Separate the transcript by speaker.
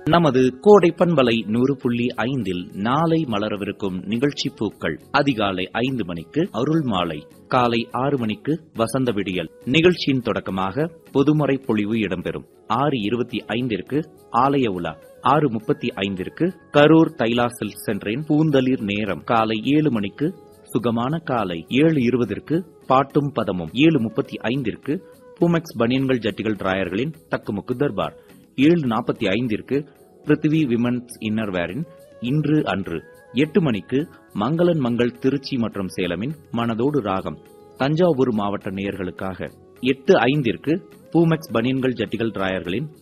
Speaker 1: நமது கோடை பண்பலை நூறு புள்ளி ஐந்தில் நாளை மலரவிருக்கும் நிகழ்ச்சி பூக்கள் அதிகாலை ஐந்து மணிக்கு அருள் மாலை காலை ஆறு மணிக்கு வசந்த விடியல் நிகழ்ச்சியின் தொடக்கமாக பொதுமறை பொழிவு இடம்பெறும் ஆறு இருபத்தி ஐந்திற்கு ஆலய உலா ஆறு முப்பத்தி ஐந்திற்கு கரூர் தைலா சில்க் சென்டரின் பூந்தளிர் நேரம் காலை ஏழு மணிக்கு சுகமான காலை ஏழு இருபதற்கு பாட்டும் பதமும் ஏழு முப்பத்தி ஐந்திற்கு பூமெக்ஸ் பனியன்கள் ஜட்டிகள் டிராயர்களின் தக்குமுக்கு தர்பார் ஏழு நாற்பத்தி ஐந்திற்கு பிருத்திவி விமன்ஸ் இன்னர்வேரின் இன்று அன்று எட்டு மணிக்கு மங்களன் மங்கள் திருச்சி மற்றும் சேலமின் மனதோடு ராகம் தஞ்சாவூர் மாவட்ட நேயர்களுக்காக எட்டு ஐந்திற்கு பூமெக்ஸ் பனியன்கள் ஜட்டிகள் டிராயர்களின்